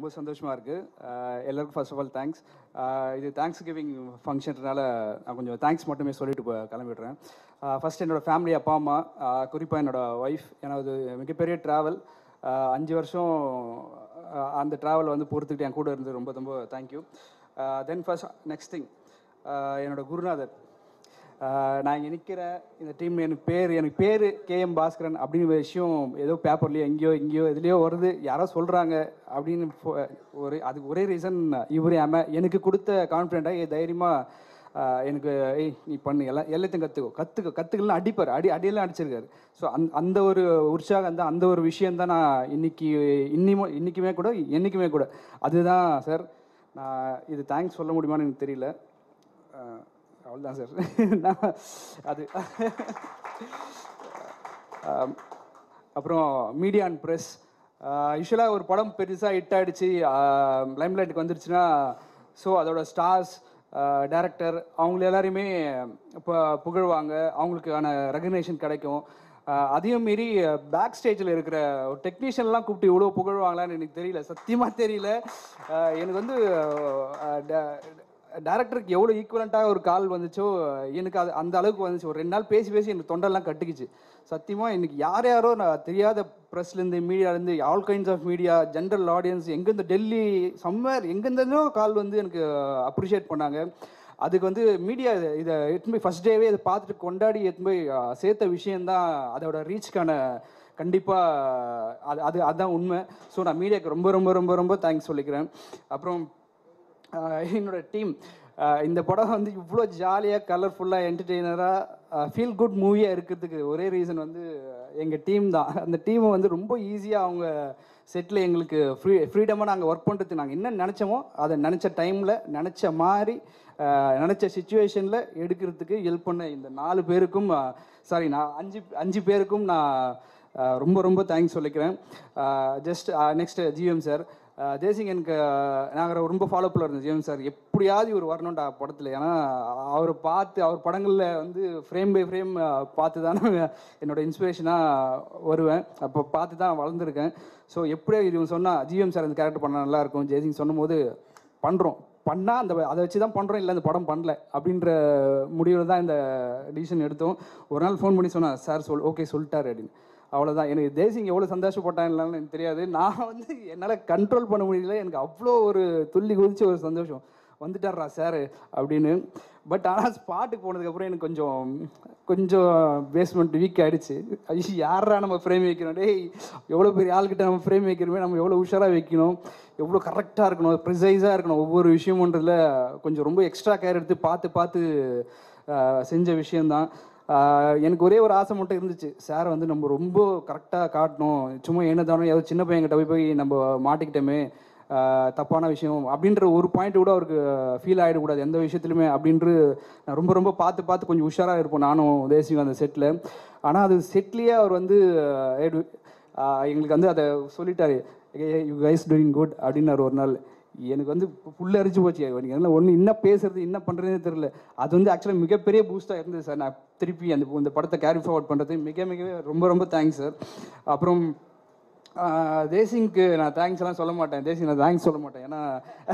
ரொம்ப சந்தோஷமாக இருக்குது எல்லாருக்கும் ஃபர்ஸ்ட் ஆஃப் ஆல் தேங்க்ஸ் இது தேங்க்ஸ் கிவிங் ஃபங்க்ஷன்றனால நான் கொஞ்சம் தேங்க்ஸ் மட்டுமே சொல்லிட்டு போ- கிளம்பிடுறேன் ஃபர்ஸ்ட் என்னோட ஃபேமிலி அப்பா அம்மா குறிப்பாக என்னோட ஒய்ஃப் ஏன்னா அது மிகப்பெரிய ட்ராவல் அஞ்சு வருஷம் ஆஹ் அந்த ட்ராவல் வந்து பொறுத்துக்கிட்டு என் கூட இருந்து ரொம்ப ரொம்ப thank you then first next thing என்னோட குருநாதர் ஆஹ் நான் இங்கே நிற்கிறேன் இந்த டீம் எனக்கு பேர் எனக்கு பேர் கேஎம் பாஸ்கரன் அப்படின்னு ஒரு விஷயம் ஏதோ பேப்பர்லேயோ எங்கேயோ எங்கேயோ எதுலேயோ வருது யாரோ சொல்கிறாங்க அப்படின்னு ஃபோ- ஒரு அதுக்கு ஒரே ரீசன் இவர் அம எனக்கு கொடுத்த கான்ஃபிடென்ட்டாக தைரியமாக எனக்கு ஏய் நீ பண்ணு எல்லாம் எல்லாத்தையும் கற்றுக்கோ கற்றுக்க கற்றுக்கலாம் அடிப்பார் அடி அடியெல்லாம் அடிச்சிருக்காரு ஸோ அந் அந்த ஒரு உற்சாகம் அந்த அந்த ஒரு விஷயம் தான் நான் இன்னைக்கு இன்னிமோ இன்றைக்குமே கூட என்றைக்குமே கூட அதுதான் சார் நான் இது தேங்க்ஸ் சொல்ல முடியுமான்னு எனக்கு தெரியல ஆஹ் அவ்வளோதான் சார் நான் அது ஆம், அப்புறம் மீடியா அண்ட் ப்ரெஸ் யூஸ்வலாக ஒரு படம் பெருசாக ஹிட் ஆகிடுச்சு லைம்லைட்டுக்கு வந்துருச்சுன்னா ஸோ அதோட ஸ்டார்ஸ் டேரக்டர் அவங்கள எல்லாரையுமே இப்போ புகழ்வாங்க அவங்களுக்கான ரெகக்னேஷன் கிடைக்கும் ஆஹ் அதையும் மீறி பேக் ஸ்டேஜில் இருக்கிற ஒரு டெக்னீஷியன்லாம் கூப்பிட்டு இவ்வளோ புகழ்வாங்களான்னு எனக்கு தெரியல சத்தியமாக தெரியல ஆஹ் எனக்கு வந்து ஆஹ் ட- டேரக்டருக்கு எவ்வளோ ஈக்குவலண்ட்டாக ஒரு கால் வந்துச்சோ எனக்கு அது அந்த அளவுக்கு வந்துச்சு ஒரு ரெண்டு நாள் பேசி பேசி எனக்கு தொண்டெல்லாம் கட்டுக்குச்சு சத்தியமாக இன்னைக்கு யார் யாரோ நான் தெரியாத ப்ரெஸ்லேருந்து மீடியாலேருந்து all kinds of media general audience எங்கேருந்து டெல்லி சம்மர் எங்கேருந்தோ கால் வந்து எனக்கு அப்ரிஷியேட் பண்ணாங்க அதுக்கு வந்து மீடியா இதை எடுத்து போய் ஃபஸ்ட் டேவே இதை பார்த்துட்டு கொண்டாடி எடுத்து போய் அஹ், சேர்த்த விஷயந்தான் அதோட ரீச்க்கான கண்டிப்பாக அது அது அதுதான் உண்மை ஸோ நான் மீடியாவுக்கு ரொம்ப ரொம்ப ரொம்ப ரொம்ப தேங்க்ஸ் சொல்லிக்கிறேன் அப்புறம் ஆஹ் என்னோட டீம் இந்த படம் வந்து இவ்வளோ ஜாலியாக கலர்ஃபுல்லாக என்டர்டெய்னராக ஃபீல் குட் மூவியாக இருக்கிறதுக்கு ஒரே ரீசன் வந்து எங்கள் டீம் தான் அந்த டீமை வந்து ரொம்ப ஈஸியாக அவங்க செட்டில் எங்களுக்கு ஃப்ரீ ஃப்ரீடமாக நாங்கள் ஒர்க் பண்ணுறதுக்கு நாங்கள் என்ன நினச்சோமோ அதை நினச்ச டைமில் நினச்ச மாதிரி ஆஹ் நினச்ச சுச்சுவேஷனில் எடுக்கிறதுக்கு ஹெல்ப் பண்ண இந்த நாலு பேருக்கும் சாரி நான் அஞ்சு அஞ்சு பேருக்கும் நான் ஆஹ் ரொம்ப ரொம்ப தேங்க்ஸ் சொல்லிக்கிறேன் just next GM sir Desingh எனக்கு நாங்கள் ரொம்ப ஃபாலோ பண்ண இருந்தோம் ஜிஎம் சார் எப்படியாவது இவர் வரணும்டா படத்தில் ஏன்னா அவரை பார்த்து அவர் படங்களில் வந்து ஃப்ரேம் பை ஃப்ரேம் பார்த்து தான் நான் என்னோட இன்ஸ்பிரேஷனாக வருவேன் அப்போ பார்த்து தான் வளர்ந்துருக்கேன் ஸோ எப்படியோ இவங்க சொன்னால் ஜிஎம் சார் அந்த கேரக்டர் பண்ணால் நல்லாயிருக்கும் ஜெய்சிங் சொன்னும்போது பண்ணுறோம் பண்ணால் அந்த அதை வச்சு தான் பண்ணுறோம் இல்லை அந்த படம் பண்ணல அப்படின்ற முடிவில் தான் இந்த டிசிஷன் எடுத்தோம் ஒரு நாள் ஃபோன் பண்ணி சொன்னேன் சார் சொல் ஓகே சொல்லிட்டாரு அப்படின்னு அவ்வளோதான் எனக்கு தேசிங் எவ்வளோ சந்தோஷப்பட்டாங்கன்னு எனக்கு தெரியாது நான் வந்து என்னால் கண்ட்ரோல் பண்ண முடியல எனக்கு அவ்வளோ ஒரு துள்ளி குதிச்ச ஒரு சந்தோஷம் வந்துட்டாரா சார் அப்படின்னு பட் ஆனால் ஸ்பாட்டுக்கு போனதுக்கப்புறம் எனக்கு கொஞ்சம் கொஞ்சம் பேஸ்மெண்ட் வீக் ஆயிடுச்சு ஐயோ யாரா நம்ம ஃப்ரேம் வைக்கணும் டேய் எவ்வளோ பெரிய ஆள்கிட்ட நம்ம ஃப்ரேம் வைக்கிறோமே நம்ம எவ்வளோ உஷாராக வைக்கணும் எவ்வளோ கரெக்டாக இருக்கணும் ப்ரிசைஸாக இருக்கணும் ஒவ்வொரு விஷயமுன்றதுல கொஞ்சம் ரொம்ப எக்ஸ்ட்ரா கேர் எடுத்து பார்த்து பார்த்து ஆஹ், செஞ்ச விஷயந்தான் ஆஹ், எனக்கு ஒரே ஒரு ஆசை மட்டும் இருந்துச்சு சார் வந்து நம்ம ரொம்ப கரெக்டாக காட்டணும் சும்மா என்ன தானோ ஏதோ சின்ன பையன்கிட்ட போய் போய் நம்ம மாட்டிக்கிட்டோமே ஆஹ், தப்பான விஷயம் அப்படின்ற ஒரு பாயிண்ட் கூட அவருக்கு ஃபீல் ஆகிடக்கூடாது எந்த விஷயத்துலையுமே அப்படின்று நான் ரொம்ப ரொம்ப பார்த்து பார்த்து கொஞ்சம் உஷாராக இருப்போம் நானும் தேசியம் அந்த செட்டில் ஆனால் அது செட்லேயே அவர் வந்து ஆஹ், எடு- ஆஹ், எங்களுக்கு வந்து அதை சொல்லிட்டாரு யூ கைஸ் டூயிங் குட் அப்படின்னாரு ஒரு நாள் எனக்கு வந்து புல்ல அரிச்சு போச்சு எனக்கு என்ன ஒன்று என்ன பேசுறது என்ன பண்ணுறதுனே தெரியல அது வந்து ஆக்சுவலாக மிகப்பெரிய பூஸ்டாக இருந்தது சார் நான் திருப்பி அந்த இந்த படத்தை கேரி ஃபார்வர்ட் பண்ணுறது மிக மிக ரொம்ப ரொம்ப தேங்க்ஸ் சார் அப்புறம் ஆஹ், தேசிங்க்கு நான் தேங்க்ஸ் எல்லாம் சொல்ல மாட்டேன் தேசிங் நான் தேங்க்ஸ் சொல்ல மாட்டேன் ஏன்னா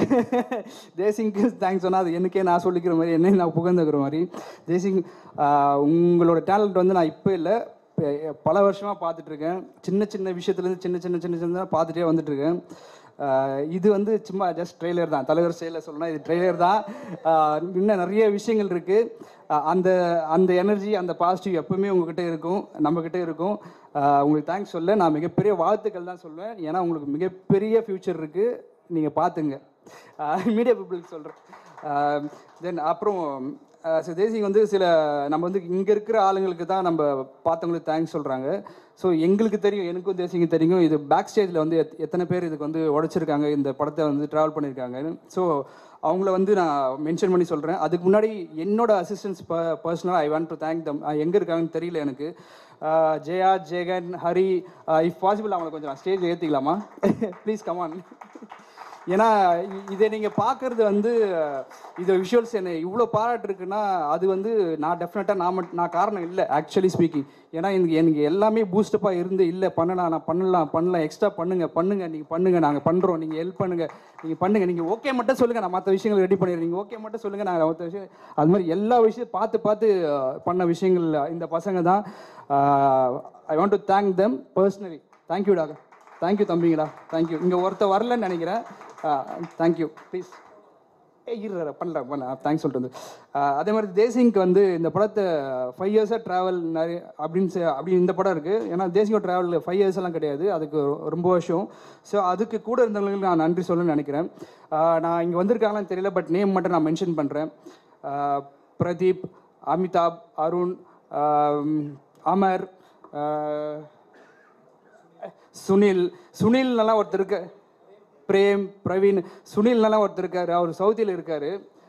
தேசிங்க்கு தேங்க்ஸ் சொன்னால் அது எனக்கே நான் சொல்லிக்கிற மாதிரி என்னை நான் புகழ்ந்துக்கிற மாதிரி தேசிங் ஆஹ், உங்களோட டேலண்ட் வந்து நான் இப்போ இல்லை ப- பல வருஷமாக பார்த்துட்டு இருக்கேன் சின்ன சின்ன விஷயத்துலேருந்து சின்ன சின்ன சின்ன சின்ன பார்த்துட்டே வந்துட்டு இருக்கேன் ஆஹ் இது வந்து சும்மா ஜஸ்ட் ட்ரெய்லர் தான் தலைவர் ஸ்டைலில் சொல்லணும் இது ட்ரெய்லர் தான் ஆஹ் இன்னும் நிறைய விஷயங்கள் இருக்குது அந்த அந்த எனர்ஜி அந்த பாசிட்டிவ் எப்பவுமே உங்ககிட்ட இருக்கும் நம்மக்கிட்ட இருக்கும் ஆஹ் உங்களுக்கு தேங்க்ஸ் சொல்ல நான் மிகப்பெரிய வாழ்த்துக்கள் தான் சொல்லுவேன் ஏன்னா உங்களுக்கு மிகப்பெரிய ஃப்யூச்சர் இருக்குது நீங்கள் பார்த்துங்க மீடியா பீப்புளுக்கு சொல்கிறேன் தென் அப்புறம் ஸோ தேசிங் வந்து சில நம்ம வந்து இங்கே இருக்கிற ஆளுங்களுக்கு தான் நம்ம பார்த்தவங்களுக்கு தேங்க்ஸ் சொல்கிறாங்க ஸோ எங்களுக்கு தெரியும் எனக்கும் தேசிங்க தெரியும் இது பேக் ஸ்டேஜில் வந்து எத்- எத்தனை பேர் இதுக்கு வந்து உடைச்சிருக்காங்க இந்த படத்தை வந்து ட்ராவல் பண்ணியிருக்காங்க ஸோ அவங்கள வந்து நான் மென்ஷன் பண்ணி சொல்கிறேன் அதுக்கு முன்னாடி என்னோட அசிஸ்டன்ஸ் ப பர்சனலாக I want to thank them எங்கே இருக்காங்கன்னு தெரியல எனக்கு ஆஹ் ஜெயா ஜெகன் ஹரி இஃப் பாசிபிள் அவங்களை கொஞ்சம் ஸ்டேஜ் ஏற்றிக்கலாமா ப்ளீஸ் கமான் ஏன்னா இ- இதை நீங்கள் பார்க்குறது வந்து அஹ், இது விஷுவல்ஸ் என்ன இவ்வளோ பாராட்டுருக்குன்னா அது வந்து நான் டெஃபினட்டாக நான் மட்டும் நான் காரணம் இல்லை ஆக்சுவலி ஸ்பீக்கிங் ஏன்னா எனக்கு எனக்கு எல்லாமே பூஸ்டப்பாக இருந்து இல்லை பண்ணலாம் நான் பண்ணலாம் பண்ணலாம் எக்ஸ்ட்ரா பண்ணுங்க பண்ணுங்க நீங்கள் பண்ணுங்க நாங்கள் பண்ணுறோம் நீங்கள் ஹெல்ப் பண்ணுங்க நீங்கள் பண்ணுங்க நீங்கள் ஓகே மட்டும் சொல்லுங்கள் நான் மற்ற விஷயங்கள் ரெடி பண்ணிடுறேன் நீங்கள் ஓகே மட்டும் சொல்லுங்கள் நான் மற்ற விஷயம் அது மாதிரி எல்லா விஷயம் பார்த்து பார்த்து அஹ், பண்ண விஷயங்கள் இந்த பசங்க தான் I want to thank them personally thank you டாக தேங்க்யூ தம்பிங்கடா தேங்க்யூ இங்கே ஒருத்தர் வரலன்னு நினைக்கிறேன் தேங்க்யூ ப்ளீஸ் ஏ இரு பண்ணல பண்ண தேங்க்ஸ் சொல்லிட்டு வந்து ஆஹ் அதே மாதிரி தேசிங்க்கு வந்து இந்த படத்தை ஃபைவ் இயர்ஸாக ட்ராவல் நிறைய அப்படின்னு செ- அப்படி இந்த படம் இருக்குது ஏன்னா தேசிங்க ட்ராவல் ஃபைவ் இயர்ஸ் எல்லாம் கிடையாது அதுக்கு ரொம்ப வருஷம் ஸோ அதுக்கு கூட இருந்தவங்களுக்கு நான் நன்றி சொல்லணும்னு நினைக்கிறேன் ஆஹ் நான் இங்கே வந்திருக்காங்களான்னு தெரியல பட் நேம் மட்டும் நான் மென்ஷன் பண்ணுறேன் பிரதீப் அமிதாப் அருண் ஆம், அமர் ஆஹ் சுனில் சுனில்னெல்லாம் ஒருத்தர் இருக்க பிரேம் பிரவீன் சுனில்னெல்லாம் ஒருத்தர் இருக்காரு அவர் சவுதியில் இருக்காரு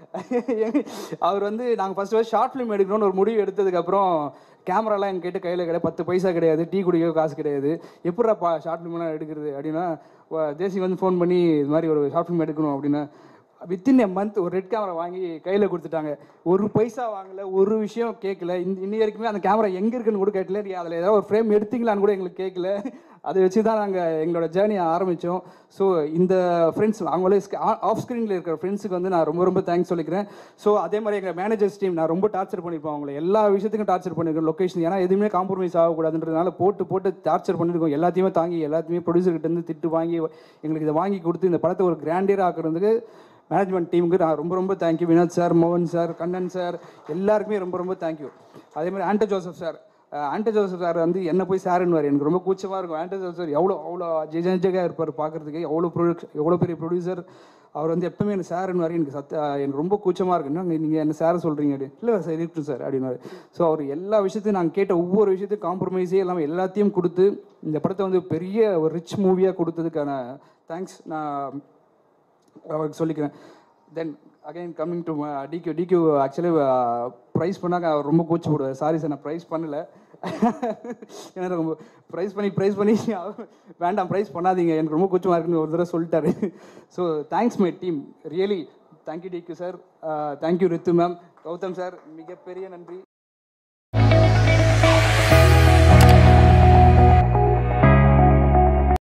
அவர் வந்து நாங்கள் ஃபர்ஸ்ட் ஃபர்ஸ்ட் ஷார்ட் ஃபிலிம் எடுக்கணும்னு ஒரு முடிவு எடுத்ததுக்கப்புறம் கேமராலாம் எங்கள் கிட்ட கையில் கிடையாது பத்து பைசா கிடையாது டீ குடிக்க காசு கிடையாது எப்பட்றாப்பா ஷார்ட் ஃபிலிம்லாம் எடுக்கிறது அப்படின்னா வ- தேசிங் வந்து ஃபோன் பண்ணி இது மாதிரி ஒரு ஷார்ட் ஃபிலிம் எடுக்கணும் அப்படின்னா வித்தின் எ மந்த் ஒரு ரெட் கேமரா வாங்கி கையில் கொடுத்துட்டாங்க ஒரு பைசா வாங்கல ஒரு விஷயம் கேட்கல இந்த இன்னி வரைக்குமே அந்த கேமரா எங்கே இருக்குன்னு கூட கேட்கல நீ அதில் ஏதாவது ஒரு ஃப்ரேம் எடுத்தீங்களான்னு கூட எங்களுக்கு கேட்கல அதை வச்சு தான் நாங்கள் எங்களோட ஜேர்னியை ஆரம்பித்தோம் ஸோ இந்த ஃப்ரெண்ட்ஸ் அவங்களே ஆஃப் ஸ்க்ரீனில் இருக்கிற ஃப்ரெண்ட்ஸுக்கு வந்து நான் ரொம்ப ரொம்ப தேங்க்ஸ் சொல்லிக்கிறேன் ஸோ அதே மாதிரி எங்கள் மேனேஜர்ஸ் டீம் நான் ரொம்ப டார்ச்சர் பண்ணியிருப்போம் அவங்கள எல்லா விஷயத்துக்கும் டார்ச்சர் பண்ணியிருக்கோம் லொக்கேஷன் ஏன்னா எதுவுமே காம்ப்ரமைஸ் ஆகக்கூடாதுன்றதுனால போட்டு போட்டு டார்ச்சர் பண்ணியிருக்கோம் எல்லாத்தையுமே தாங்கி எல்லாத்தையுமே ப்ரொடியூசர்கிட்ட இருந்து திட்டு வாங்கி எங்களுக்கு இதை வாங்கி கொடுத்து இந்த படத்தை ஒரு கிராண்டியராக ஆக்குறதுக்கு மேனேஜ்மெண்ட் டீமுக்கு நான் ரொம்ப ரொம்ப தேங்க்யூ வினோத் சார் மோகன் சார் கண்ணன் சார் எல்லாருக்குமே ரொம்ப ரொம்ப தேங்க்யூ அதே மாதிரி ஆண்டோ ஜோசப் சார் ஆண்டோ ஜோசப் சார் வந்து என்ன போய் சாருன்னுவார் எனக்கு ரொம்ப கூச்சமாக இருக்கும் ஆண்டோ ஜோசப் சார் எவ்வளோ அவ்வளோ ஜெஜெஜாக இருப்பார் பார்க்குறதுக்கு எவ்வளோ ப்ரொடக்ஷன் எவ்வளோ பெரிய ப்ரொடியூசர் அவர் வந்து எப்பவுமே என்ன சாருன்னுவார் எனக்கு சத்த எனக்கு ரொம்ப கூச்சமாக இருக்கு என்ன நீங்கள் என்ன சாரை சொல்கிறீங்க அப்படி இல்லை சார் இருக்கட்டும் சார் அப்படின்னாரு ஸோ அவர் எல்லா விஷயத்தையும் நாங்கள் கேட்ட ஒவ்வொரு விஷயத்தையும் காம்ப்ரமைஸே இல்லாமல் எல்லாத்தையும் கொடுத்து இந்த படத்தை வந்து பெரிய ஒரு ரிச் மூவியாக கொடுத்ததுக்கான தேங்க்ஸ் நான் அவருக்கு சொல்லிக்கிறேன் then again coming to DQ DQ actually praise பண்ணாக்க அவர் ரொம்ப கூச்சி போடுவார் சாரி சார் நான் ப்ரைஸ் பண்ணல ஏன்னா ரொம்ப ப்ரைஸ் பண்ணி ப்ரைஸ் பண்ணி அவர் வேண்டாம் ப்ரைஸ் பண்ணாதீங்க எனக்கு ரொம்ப கூச்சமாக இருக்குன்னு ஒரு தடவை சொல்லிட்டாரு so thanks my team really thank you DQ sir thank you Ritu ma'am Gautham sir மிகப்பெரிய நன்றி